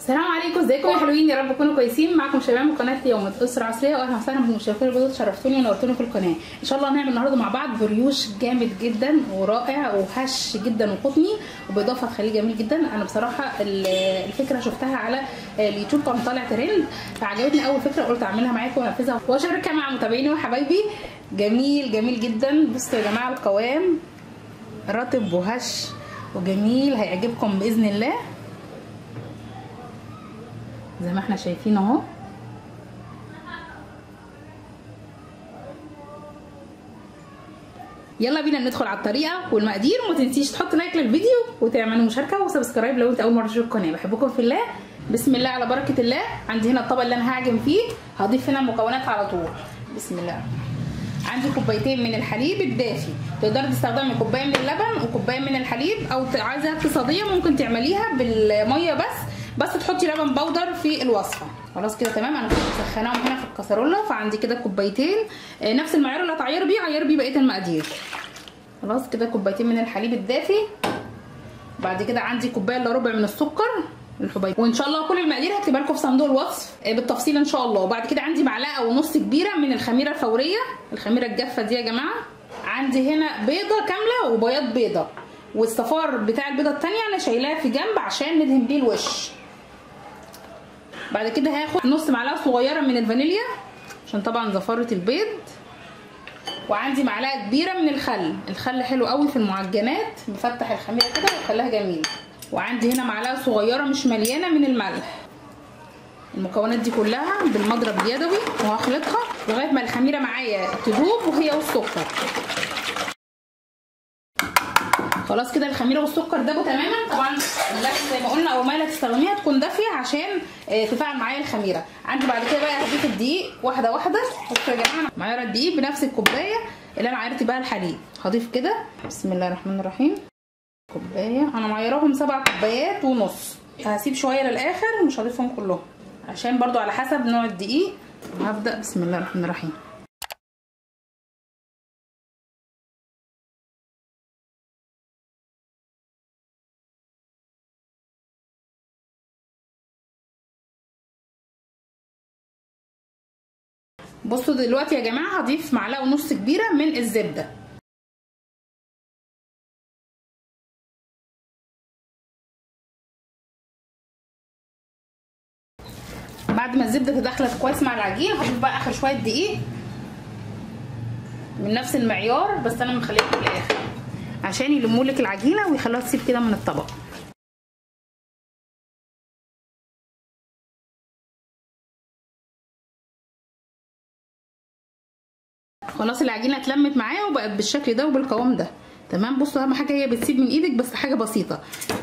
السلام عليكم ازيكم يا حلوين يا رب تكونوا كويسين معاكم شباب من قناه يوم اسره عصريه واهلا وسهلا بالمشاركين الجدد شرفتوني ونورتوني في القناه ان شاء الله هنعمل النهارده مع بعض بريوش جامد جدا ورائع وهش جدا وقطني وباضافه تخليه جميل جدا انا بصراحه ال- الفكره شفتها على اليوتيوب كان طالع ترند فعجبتني اول فكره قلت اعملها معاكم وانفذها واشاركها مع متابعيني وحبايبي جميل جميل جدا بصوا يا جماعه القوام رطب وهش وجميل هيعجبكم باذن الله زي ما احنا شايفين اهو يلا بينا ندخل على الطريقه والمقادير وما تنسيش تحط لايك للفيديو وتعملوا مشاركه وسبسكرايب لو انت اول مره تشوف القناه بحبكم في الله بسم الله على بركه الله عندي هنا الطبق اللي انا هعجن فيه هضيف هنا المكونات على طول بسم الله عندي كوبايتين من الحليب الدافي تقدري تستخدمي كوبايه من اللبن وكوبايه من الحليب او عايزه اقتصاديه ممكن تعمليها بالميه بس بس تحطي لبن بودر في الوصفه خلاص كده تمام انا كنت مسخناهم هنا في الكسرونه فعندي كده كوبايتين آه، نفس المعيار اللي هتعيري بيه عيري بيه بقيه المقادير خلاص كده كوبايتين من الحليب الدافي بعد كده عندي كوبايه الا ربع من السكر الحبيب وان شاء الله كل المقادير هكتبها لكم في صندوق الوصف آه، بالتفصيل ان شاء الله وبعد كده عندي معلقه ونص كبيره من الخميره الفوريه الخميره الجافه دي يا جماعه عندي هنا بيضه كامله وبياض بيضه والصفار بتاع البيضه التانية انا شايلاه في جنب عشان ندهن بيه الوش بعد كده هاخد نص معلقه صغيره من الفانيليا عشان طبعا زفاره البيض وعندي معلقه كبيره من الخل الخل حلو قوي في المعجنات بفتح الخميره كده ويخليها جميله وعندي هنا معلقه صغيره مش مليانه من الملح المكونات دي كلها بالمضرب اليدوي وهخلطها لغايه ما الخميره معايا تذوب وهي والسكر خلاص كده الخميره والسكر دابوا تماما طبعا اللبن زي ما قلنا او الميه اللي هتستخدميها تكون دافيه عشان آه، تفاعل معايا الخميره عندي بعد كده بقى هضيف الدقيق واحده واحده بصوا يا جماعه معيار الدقيق بنفس الكوبايه اللي انا عايرت بيها الحليب هضيف كده بسم الله الرحمن الرحيم كوبايه انا معيراهم سبع كوبايات ونص هسيب شويه للاخر مش هضيفهم كلهم عشان برضو على حسب نوع الدقيق هبدا بسم الله الرحمن الرحيم بصوا دلوقتي يا جماعه هضيف معلقه ونص كبيره من الزبده بعد ما الزبده تدخلت كويس مع العجين هضيف بقى اخر شويه دقيق من نفس المعيار بس انا مخليها في الاخر عشان يلموا لك العجينه ويخلوها تسيب كده من الطبق خلاص العجينه اتلمت معايا وبقت بالشكل ده وبالقوام ده تمام بصوا اهم حاجه هي بتسيب من ايدك بس حاجه بسيطه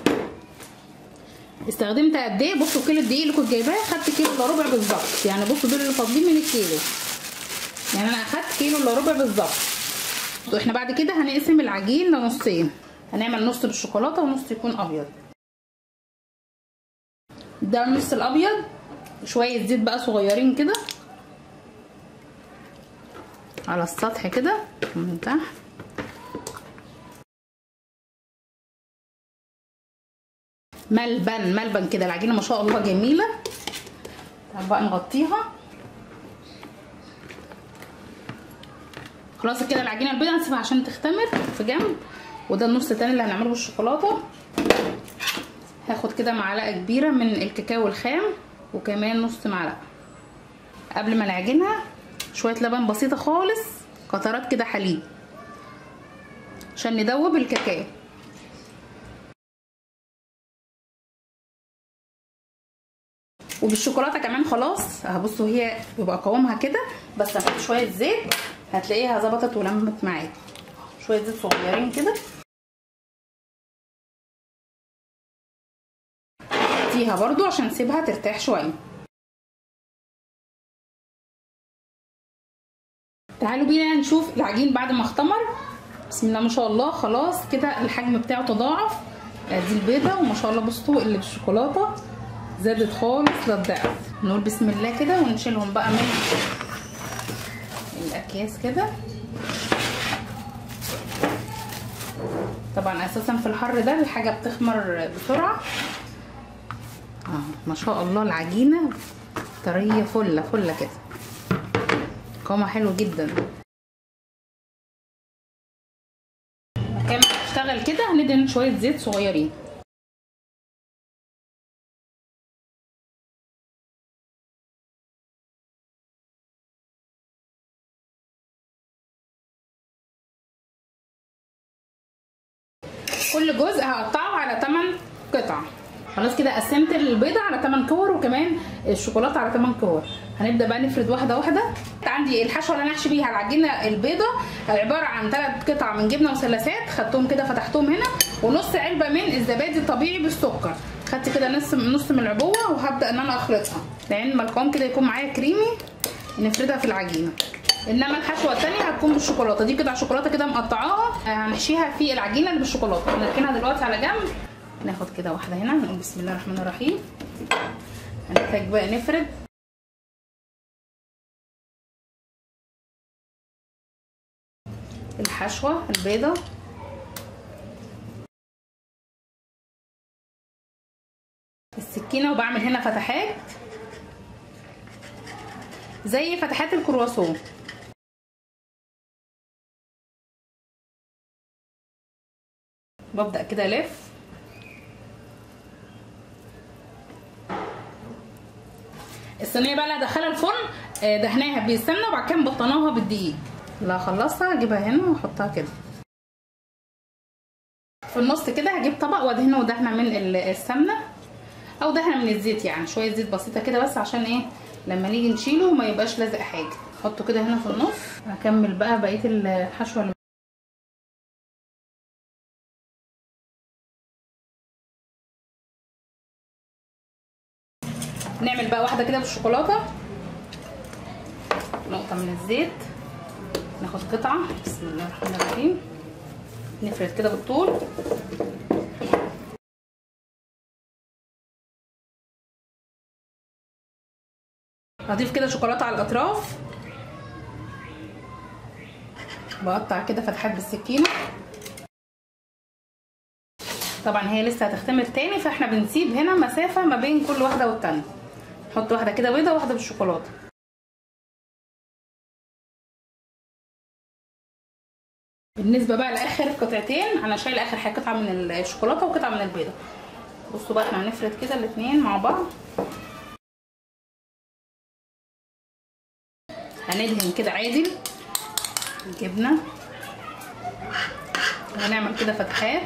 استخدمت قد ايه بصوا كيلو الدقيق اللي كنت جايباه خدت كيلو الا ربع بالظبط يعني بصوا دول اللي فاضلين من الكيلو يعني انا اخدت كيلو الا ربع بالظبط واحنا بعد كده هنقسم العجين لنصين هنعمل نص بالشوكولاته ونص يكون ابيض ده النص الابيض شويه زيت بقى صغيرين كده على السطح كده من تحت ملبن ملبن كده العجينه ما شاء الله جميله طب بقى نغطيها خلاص كده العجينه البيضاء هنسيبها عشان تختمر في جنب وده النص التاني اللي هنعمله بالشوكولاته هاخد كده معلقه كبيره من الكاكاو الخام وكمان نص معلقه قبل ما نعجنها شويه لبن بسيطه خالص قطرات كده حليب عشان ندوب الكاكاو وبالشوكولاته كمان خلاص هبصوا هي بيبقى قوامها كده بس هحط شويه زيت هتلاقيها ظبطت ولمت معايا شويه زيت صغيرين كده فيها برضو عشان نسيبها ترتاح شويه تعالوا بينا نشوف العجين بعد ما اختمر بسم الله ما شاء الله خلاص كده الحجم بتاعه تضاعف دي البيضه وما شاء الله بصوا اللي بالشوكولاته زادت خالص للضعف نقول بسم الله كده ونشيلهم بقى من الاكياس كده طبعا اساسا في الحر ده الحاجه بتخمر بسرعه اه ما شاء الله العجينه طريه فله فله كده قوامها حلو جدا مكان ما تشتغل كده هندهن شويه زيت صغيرين كل جزء هقطعه على 8 قطع خلاص كده قسمت البيضه على 8 كور وكمان الشوكولاته على 8 كور هنبدا بقى نفرد واحده واحده عندي الحشوه اللي انا هحشي بيها العجينه البيضه عباره عن ثلاث قطع من جبنه مثلثات خدتهم كده فتحتهم هنا ونص علبه من الزبادي الطبيعي بالسكر خدت كده نص نص من العبوه وهبدا ان انا اخلطها لان ما القوام كده يكون معايا كريمي نفردها في العجينه انما الحشوه الثانيه هتكون بالشوكولاته دي قطع شوكولاته كده مقطعاها هنحشيها في العجينه اللي بالشوكولاته نركنها دلوقتي على جنب ناخد كده واحده هنا نقول بسم الله الرحمن الرحيم هنحتاج بقى نفرد الحشوه البيضه السكينه وبعمل هنا فتحات زي فتحات الكرواسون ببدأ كده الف الصينيه بقى اللي هدخلها الفرن دهناها بالسمنه وبعد كده مبطناها بالدقيق لا خلصها اجيبها هنا واحطها كده في النص كده هجيب طبق وادهنه دهنه من السمنه او دهنه من الزيت يعني شويه زيت بسيطه كده بس عشان ايه لما نيجي نشيله ما يبقاش لازق حاجه احطه كده هنا في النص هكمل بقى بقيه الحشوه اللي نعمل بقى واحده كده بالشوكولاته نقطه من الزيت ناخد قطعه بسم الله الرحمن الرحيم نفرد كده بالطول هضيف كده شوكولاته على الاطراف بقطع كده فتحات بالسكينه طبعا هي لسه هتختمر تاني فاحنا بنسيب هنا مسافه ما بين كل واحده والتانيه نحط واحده كده بيضه وواحده بالشوكولاته بالنسبه بقى لاخر قطعتين انا شايله اخر حاجه قطعه من الشوكولاته وقطعه من البيضه بصوا بقى احنا هنفرد كده الاثنين مع بعض هندهن كده عادل الجبنه وهنعمل كده فتحات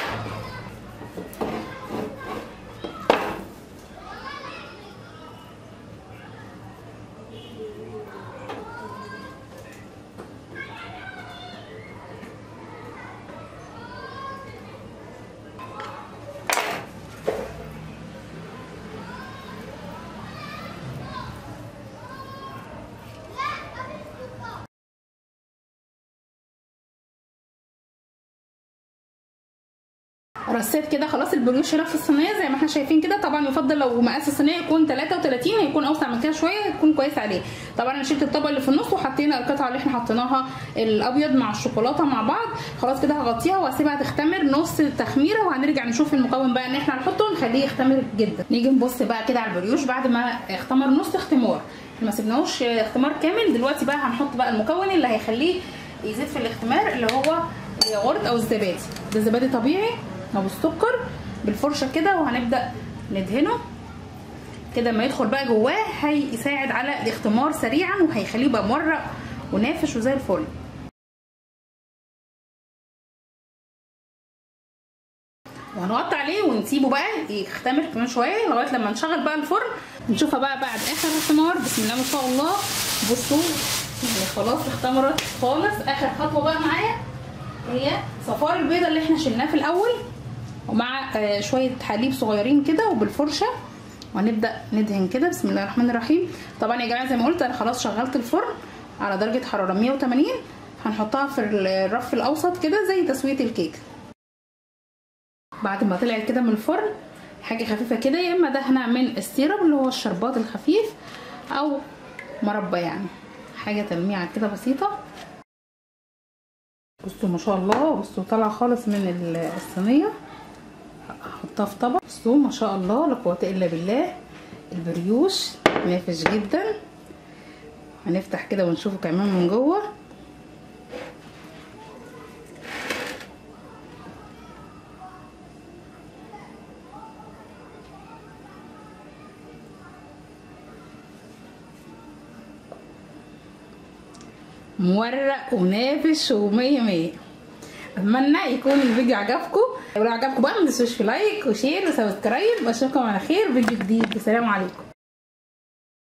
رصيت كده خلاص البريوش هنا في الصينيه زي ما احنا شايفين كده طبعا يفضل لو مقاس الصينيه يكون 33 هيكون اوسع من كده شويه يكون كويس عليه طبعا انا شلت الطبق اللي في النص وحطينا القطعه اللي احنا حطيناها الابيض مع الشوكولاته مع بعض خلاص كده هغطيها واسيبها تختمر نص تخميره وهنرجع نشوف المكون بقى ان احنا هنحطه نخليه يختمر جدا نيجي نبص بقى كده على البريوش بعد ما اختمر نص اختمار ما سيبناهوش اختمار كامل دلوقتي بقى هنحط بقى المكون اللي هيخليه يزيد في الاختمار اللي هو الياغورت او الزبادي ده زبادي طبيعي او السكر بالفرشه كده وهنبدا ندهنه كده ما يدخل بقى جواه هيساعد على الاختمار سريعا وهيخليه بقى مورق ونافش وزي الفل وهنقطع عليه ونسيبه بقى يختمر كمان شويه لغايه لما نشغل بقى الفرن نشوفها بقى بعد اخر اختمار بسم الله ما شاء الله بصوا يعني خلاص اختمرت خالص اخر خطوه بقى معايا هي صفار البيضه اللي احنا شلناه في الاول ومع شويه حليب صغيرين كده وبالفرشه وهنبدا ندهن كده بسم الله الرحمن الرحيم طبعا يا جماعه زي ما قلت انا خلاص شغلت الفرن على درجه حراره 180 هنحطها في الرف الاوسط كده زي تسويه الكيك بعد ما طلعت كده من الفرن حاجه خفيفه كده يا اما دهنه من السيرب اللي هو الشربات الخفيف او مربى يعني حاجه تلميعه كده بسيطه بصوا ما شاء الله بصوا طالعه خالص من الصينيه احطها في طبق بصوا ما شاء الله لا قوه الا بالله البريوش نافش جدا هنفتح كده ونشوفه كمان من جوه مورق ونافش ومية مية اتمنى يكون الفيديو عجبكم ولو عجبكم بقى ما تنسوش في لايك وشير وسبسكرايب واشوفكم على خير فيديو جديد السلام عليكم